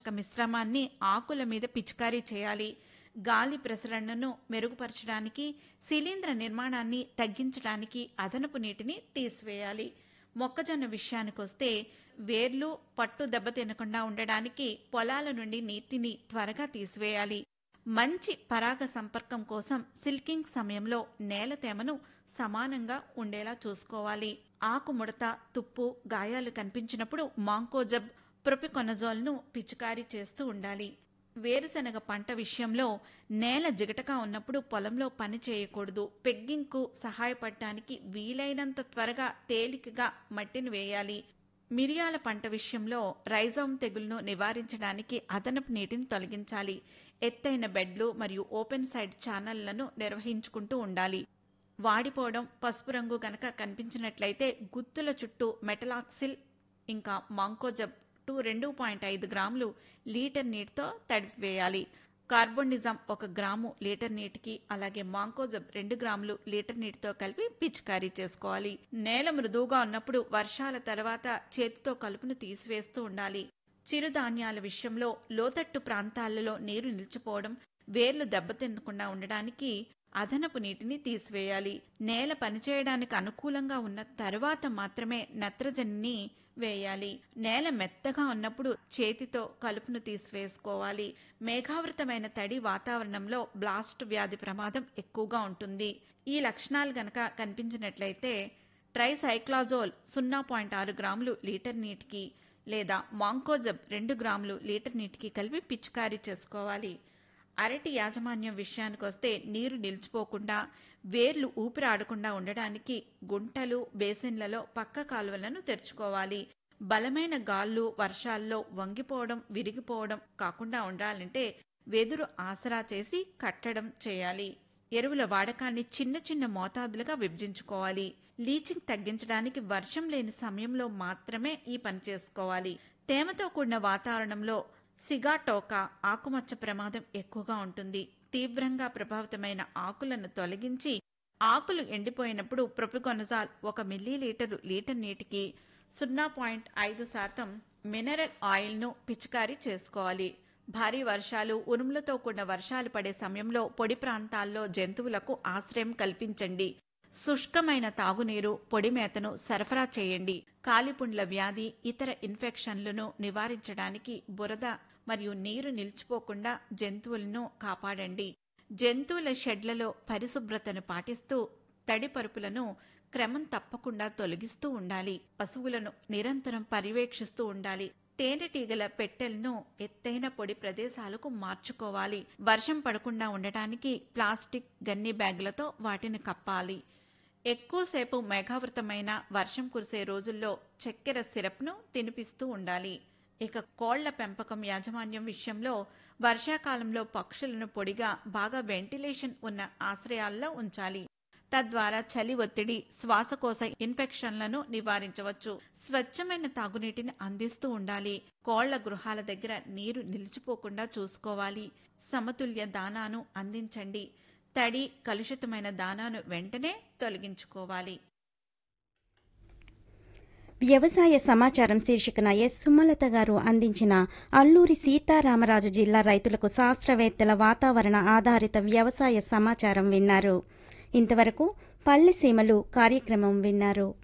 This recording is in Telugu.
ఒక మిశ్రమాన్ని ఆకుల మీద పిచికారీ చేయాలి గాలి ప్రసరణను మెరుగుపరచడానికి శిలీంధ్ర నిర్మాణాన్ని తగ్గించడానికి అదనపు నీటిని తీసివేయాలి మొక్కజొన్న విషయానికొస్తే వేర్లు పట్టు దెబ్బతినకుండా ఉండడానికి పొలాల నుండి నీటిని త్వరగా తీసివేయాలి మంచి పరాగ సంపర్కం కోసం సిల్కింగ్ సమయంలో నేల తేమను సమానంగా ఉండేలా చూసుకోవాలి ఆకు ముడత తుప్పు గాయాలు కనిపించినప్పుడు మాంకోజబ్ ప్రొపికొనజోల్ను పిచికారీ చేస్తూ ఉండాలి వేరుశనగ పంట విషయంలో నేల జిగటగా ఉన్నప్పుడు పొలంలో పని చేయకూడదు పెగ్గింగ్కు సహాయపడటానికి వీలైనంత త్వరగా తేలికగా మట్టిని వేయాలి మిరియాల పంట విషయంలో రైజోమ్ తెగులును నివారించడానికి అదనపు నీటిని తొలగించాలి ఎత్తైన బెడ్లు మరియు ఓపెన్ సైడ్ ఛానళ్లను నిర్వహించుకుంటూ ఉండాలి వాడిపోవడం పసుపు రంగు గనక కనిపించినట్లయితే గుత్తుల చుట్టూ మెటలాక్సిల్ ఇంకా మాంకోజబ్ టు రెండు పాయింట్ ఐదు గ్రాములు లీటర్ నీటితో తడిపివేయాలి కార్బోనిజం ఒక గ్రాము లీటర్ నీటికి అలాగే మాంకోజబ్ రెండు గ్రాములు లీటర్ నీటితో కలిపి పిచికారీ చేసుకోవాలి నేల మృదువుగా ఉన్నప్పుడు వర్షాల తర్వాత చేతితో కలుపును తీసివేస్తూ ఉండాలి చిరుధాన్యాల విషయంలో లోతట్టు ప్రాంతాలలో నీరు నిలిచిపోవడం వేర్లు దెబ్బతినకుండా ఉండడానికి అదనపు నీటిని తీసివేయాలి నేల పనిచేయడానికి అనుకూలంగా ఉన్న తర్వాత మాత్రమే నత్రజనిని వేయాలి నేల మెత్తగా ఉన్నప్పుడు చేతితో కలుపును తీసివేసుకోవాలి మేఘావృతమైన తడి వాతావరణంలో బ్లాస్ట్ వ్యాధి ప్రమాదం ఎక్కువగా ఉంటుంది ఈ లక్షణాలు గనక కనిపించినట్లయితే ట్రైసైక్లాజోల్ సున్నా పాయింట్ ఆరు గ్రాములు లీటర్ నీటికి లేదా మాంకోజబ్ రెండు గ్రాములు లీటర్ నీటికి కలిపి పిచికారీ చేసుకోవాలి అరటి యాజమాన్యం విషయానికి వస్తే నీరు నిలిచిపోకుండా వేర్లు ఊపిరాడకుండా ఉండడానికి గుంటలు బేసిన్లలో పక్క కాలువలను తెరుచుకోవాలి బలమైన గాళ్ళు వర్షాల్లో వంగిపోవడం విరిగిపోవడం కాకుండా ఉండాలంటే వెదురు ఆసరా చేసి కట్టడం చేయాలి ఎరువుల వాడకాన్ని చిన్న చిన్న మోతాదులుగా విభజించుకోవాలి లీచింగ్ తగ్గించడానికి వర్షం లేని సమయంలో మాత్రమే ఈ పని చేసుకోవాలి తేమతో కూడిన వాతావరణంలో సిగాటోకా ఆకుమచ్చ ప్రమాదం ఎక్కువగా ఉంటుంది తీవ్రంగా ప్రభావితమైన ఆకులను తొలగించి ఆకులు ఎండిపోయినప్పుడు ప్రొపికొనజాల్ ఒక మిల్లీలీటరు లీటర్ నీటికి సున్నా పాయింట్ ఐదు శాతం మినరల్ ఆయిల్ను పిచికారీ చేసుకోవాలి భారీ వర్షాలు ఉరుములతో కూడిన వర్షాలు పడే సమయంలో పొడి ప్రాంతాల్లో జంతువులకు ఆశ్రయం కల్పించండి శుష్కమైన తాగునీరు పొడి మేతను సరఫరా చేయండి కాలిపుండ్ల వ్యాధి ఇతర ఇన్ఫెక్షన్లను నివారించడానికి బురద మరియు నీరు నిలిచిపోకుండా జంతువులను కాపాడండి జంతువుల షెడ్లలో పరిశుభ్రతను పాటిస్తూ తడి పరుపులను క్రమం తప్పకుండా తొలగిస్తూ ఉండాలి పశువులను నిరంతరం పర్యవేక్షిస్తూ ఉండాలి తేనెటీగల పెట్టెలను ఎత్తైన పొడి ప్రదేశాలకు మార్చుకోవాలి వర్షం పడకుండా ఉండటానికి ప్లాస్టిక్ గన్ని బ్యాగులతో వాటిని కప్పాలి ఎక్కువసేపు మేఘావృతమైన వర్షం కురిసే రోజుల్లో చక్కెర సిరప్ను తినిపిస్తూ ఉండాలి ఇక కోళ్ల పెంపకం యాజమాన్యం విషయంలో వర్షాకాలంలో పక్షులను పొడిగా బాగా వెంటిలేషన్ ఉన్న ఆశ్రయాల్లో ఉంచాలి తద్వారా చలి ఒత్తిడి శ్వాసకోశ ఇన్ఫెక్షన్లను నివారించవచ్చు స్వచ్ఛమైన తాగునీటిని అందిస్తూ ఉండాలి కోళ్ల గృహాల దగ్గర నీరు నిలిచిపోకుండా చూసుకోవాలి సమతుల్య దానాను అందించండి తడి కలుషితమైన దానాను వెంటనే తొలగించుకోవాలి వ్యవసాయ సమాచారం శీర్షికన ఎస్ సుమలత గారు అందించిన అల్లూరి సీతారామరాజు జిల్లా రైతులకు శాస్త్రవేత్తల వాతావరణ ఆధారిత వ్యవసాయ సమాచారం విన్నారు ఇంతవరకు పల్లెసీమలు కార్యక్రమం విన్నారు